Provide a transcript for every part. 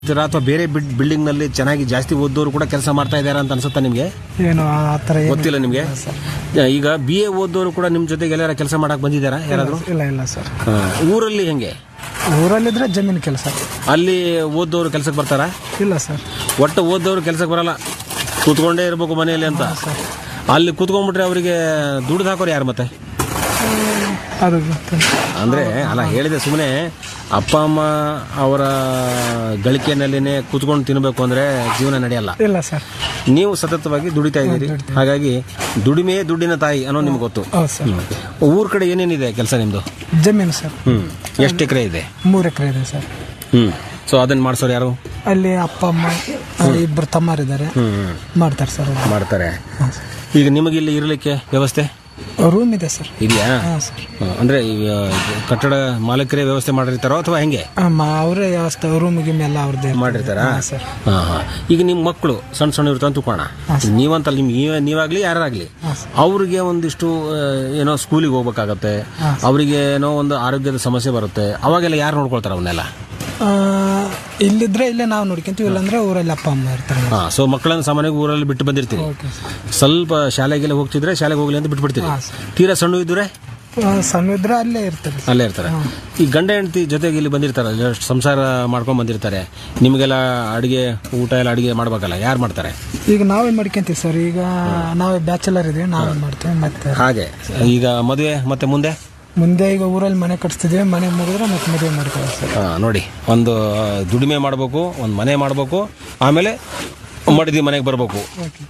ಇದ್ದೀರಾ ಅಥವಾ ಬೇರೆ ಬಿಲ್ಡಿಂಗ್ ನಲ್ಲಿ ಚೆನ್ನಾಗಿ ಜಾಸ್ತಿ ಓದೋರು ಕೂಡ ಕೆಲಸ ಮಾಡ್ತಾ ಇದ್ದಾರೆ ಅಂತ ಅನ್ಸುತ್ತಾ ನಿಮ್ಗೆ ಏನು ಆ ಆ ಥರ ಏನು ಗೊತ್ತಿಲ್ಲ ನಿಮ್ಗೆ ಈಗ ಬಿ ಎ ಓದೋರು ಕೂಡ ನಿಮ್ ಜೊತೆಗೆ ಎಲ್ಲಾರ ಕೆಲಸ ಮಾಡಕ್ ಬಂದಿದ್ದಾರಾ ಯಾರಾದ್ರು ಇಲ್ಲ ಇಲ್ಲ ಸರ್ ಹಾ. ಊರಲ್ಲಿ ಹೆಂಗೆ ಊರಲ್ಲಿದ್ರೆ ಜಮೀನು ಕೆಲಸ ಅಲ್ಲಿ ಓದೋರು ಕೆಲಸಕ್ಕೆ ಬರ್ತಾರಾ ಇಲ್ಲ ಸರ್ ಒಟ್ಟು ಓದೋರು ಕೆಲಸಕ್ಕೆ ಬರಲ್ಲ ಕೂತ್ಕೊಂಡೇ ಇರ್ಬೇಕು ಮನೆಯಲ್ಲಿ ಅಂತ ಅಲ್ಲಿ ಕೂತ್ಕೊಂಡ್ಬಿಟ್ರೆ ಅವರಿಗೆ ದುಡ್ದು ಹಾಕೋರು ಯಾರು ಮತ್ತೆ ಅದು ಗೊತ್ತಿಲ್ಲ. ಅಂದ್ರೆ ಅಲ್ಲ ಹೇಳಿದೆ ಸುಮ್ಮನೆ ಅಪ್ಪ ಅಮ್ಮ ಅವರ ಗಳಿಕೆನಲ್ಲಿನೇ ಕೂತ್ಕೊಂಡು ತಿನ್ಬೇಕು ಅಂದ್ರೆ ಜೀವನ ನಡೆಯಲ್ಲ ಇಲ್ಲ ಸರ್ ನೀವು ಸತತವಾಗಿ ದುಡಿತಾ ಇದ್ದೀರಿ ಹಾಗಾಗಿ ದುಡಿಮೆ ದುಡ್ಡಿನ ತಾಯಿ ಅನ್ನೋ ನಿಮ್ಗೆ ಗೊತ್ತು ಹೌದು ಸರ್ ಊರ್ ಕಡೆ ಏನೇನಿದೆ ಕೆಲಸ ನಿಮ್ದು ಜಮೀನು ಸರ್ ಹ್ಮ್ ಎಷ್ಟು ಎಕರೆ ಇದೆ ಮೂರು ಎಕರೆ ಇದೆ ಸರ್ ಹ್ಮ್ ಸೊ ಅದನ್ನ ಮಾಡ್ಸೋರು ಯಾರು ಅಲ್ಲಿ ಅಪ್ಪ ಅಮ್ಮ ಅಲ್ಲಿ ಇಬ್ಬರು ತಮ್ಮರಿದ್ದಾರೆ ಹ್ಮ್ ಮಾಡ್ತಾರೆ ಸರ್ ಅವ್ರು. ಮಾಡ್ತಾರೆ ಈಗ ನಿಮಗೆ ಇಲ್ಲಿ ಇರಲಿಕ್ಕೆ ವ್ಯವಸ್ಥೆ ರೂಮ್ ಇದೆ ಸರ್ ಇದೆಯಾ ಹಾಂ ಸರ್ ಹ್ಮ್. ಅಂದ್ರೆ ಈಗ ಕಟ್ಟಡ ಮಾಲೀಕರೇ ವ್ಯವಸ್ಥೆ ಮಾಡಿರ್ತಾರೋ ಅಥವಾ ಹೆಂಗೆ ಅವರೇ ವ್ಯವಸ್ಥೆ ರೂಮ್ ಗಿಮ್ ಎಲ್ಲ ಅವ್ರದ್ದೇ ಮಾಡಿರ್ತಾರಾ ಸರ್ ಹಾ ಹಾ ಈಗ ನಿಮ್ಮ ಮಕ್ಕಳು ಸಣ್ಣ ಸಣ್ಣ ಇರ್ತಾವ ತಿಳ್ಕೋಣ ನೀವಂತಲ್ಲ ನಿಮ್ ನೀವೇ ನೀವಾಗ್ಲಿ ಯಾರಾಗ್ಲಿ ಅವ್ರಿಗೆ ಒಂದಿಷ್ಟು ಆ, ಏನೋ ಸ್ಕೂಲಿಗೆ ಹೋಗ್ಬೇಕಾಗತ್ತೆ ಅವರಿಗೆ ಏನೋ ಒಂದು ಆರೋಗ್ಯದ ಸಮಸ್ಯೆ ಬರುತ್ತೆ ಅವಾಗೆಲ್ಲ ಯಾರು ನೋಡ್ಕೊಳ್ತಾರೆ ಅವನ್ನೆಲ್ಲ ಆ, ಇಲ್ಲಿದ್ರೆ ಇಲ್ಲೇ ನಾವು ನೋಡ್ಕೊಂತೀವಿ ಇಲ್ಲಾಂದ್ರೆ ಊರಲ್ಲಿ ಅಪ್ಪ ಅಮ್ಮ ಇರ್ತಾರೆ ಹಾ ಸೊ ಮಕ್ಕಳನ್ನ ಸಾಮಾನ್ಯವಾಗಿ ಊರಲ್ಲಿ ಬಿಟ್ಟು ಬಂದಿರ್ತೀರಿ ಓಕೆ ಸರ್ ಸ್ವಲ್ಪ ಶಾಲೆಗೆಲ್ಲ ಹೋಗ್ತಿದ್ರೆ ಶಾಲೆಗೆ ಹೋಗ್ಲಿ ಅಂತ ಬಿಟ್ಬಿಡ್ತೀರಿ ಹಾ, ತೀರಾ ಸಣ್ಣ ಇದ್ರೆ ಆ, ಸಣ್ಣ ಇದ್ರೆ ಅಲ್ಲೇ ಇರ್ತಾರೆ ಸರ್. ಅಲ್ಲೇ ಇರ್ತಾರೆ ಈ ಗಂಡ ಹೆಂಡತಿ ಜೊತೆಗೆ ಇಲ್ಲಿ ಬಂದಿರ್ತಾರೆ just ಸಂಸಾರ ಮಾಡ್ಕೊಂಡ್ ಬಂದಿರ್ತಾರೆ ನಿಮಗೆಲ್ಲ ಅಡಿಗೆ ಊಟ ಎಲ್ಲ ಅಡಿಗೆ ಮಾಡ್ಬೇಕಲ್ಲ ಯಾರು ಮಾಡ್ತಾರೆ ಈಗ ನಾವೇ ಮಾಡ್ಕೊಂತೀವಿ ಸರ್ ಈಗ ನಾವೇ ಬ್ಯಾಚುಲರ್ ಇದೀವಿ ನಾವೇ ಮಾಡ್ತೀವಿ ಮತ್ತೆ ಹಾಗೆ ಈಗ ಮದುವೆ ಮತ್ತೆ ಮುಂದೆ ಮುಂದೆ ಈಗ ಊರಲ್ಲಿ ಮನೆ ಕಟ್ಸ್ತಿದೀವಿ ಮನೆ ಮುಗಿದ್ರೆ ಮತ್ತೆ ಮದುವೆ ಮಾಡ್ತೀವಿ ಸರ್ ಆ, ನೋಡಿ ಒಂದು ಆ, ದುಡಿಮೆ ಮಾಡಬೇಕು ಒಂದು ಮನೆ ಮಾಡಬೇಕು ಆಮೇಲೆ ಮಡದಿ ಮನೆಗೆ ಬರಬೇಕು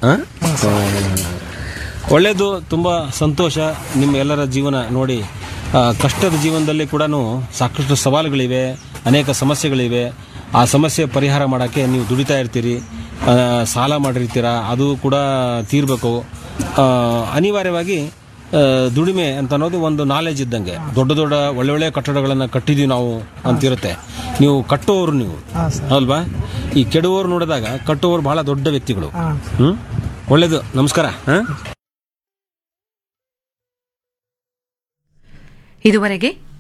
ಒಳ್ಳೆಯದು ತುಂಬ ಸಂತೋಷ ನಿಮ್ಮ ಎಲ್ಲರ ಜೀವನ ನೋಡಿ ಆ, ಕಷ್ಟದ ಜೀವನದಲ್ಲಿ ಕೂಡ ಸಾಕಷ್ಟು ಸವಾಲುಗಳಿವೆ ಅನೇಕ ಸಮಸ್ಯೆಗಳಿವೆ ಆ ಸಮಸ್ಯೆ ಪರಿಹಾರ ಮಾಡೋಕ್ಕೆ ನೀವು ದುಡಿತಾ ಇರ್ತೀರಿ ಆ, ಸಾಲ ಮಾಡಿರ್ತೀರ ಅದು ಕೂಡ ತೀರಬೇಕು ಅನಿವಾರ್ಯವಾಗಿ ಆ, ದುಡಿಮೆ ಅಂತ ಅನ್ನೋದು ಒಂದು ನಾಲೆಜ್ ಇದ್ದಂಗೆ ದೊಡ್ಡ ದೊಡ್ಡ ಒಳ್ಳೆ ಒಳ್ಳೆ ಕಟ್ಟಡಗಳನ್ನು ಕಟ್ಟಿದೀವಿ ನಾವು ಅಂತಿರುತ್ತೆ ನೀವು ಕಟ್ಟುವವರು ನೀವು ಹಾಂ ಸರ್ ಅಲ್ವಾ ಈ ಕೆಡುವವರು ನೋಡಿದಾಗ ಕಟ್ಟುವವರು ಬಹಳ ದೊಡ್ಡ ವ್ಯಕ್ತಿಗಳು ಹಾಂ ಹ್ಮ್ ಒಳ್ಳೇದು ನಮಸ್ಕಾರ ಹ? ಇದುವರೆಗೆ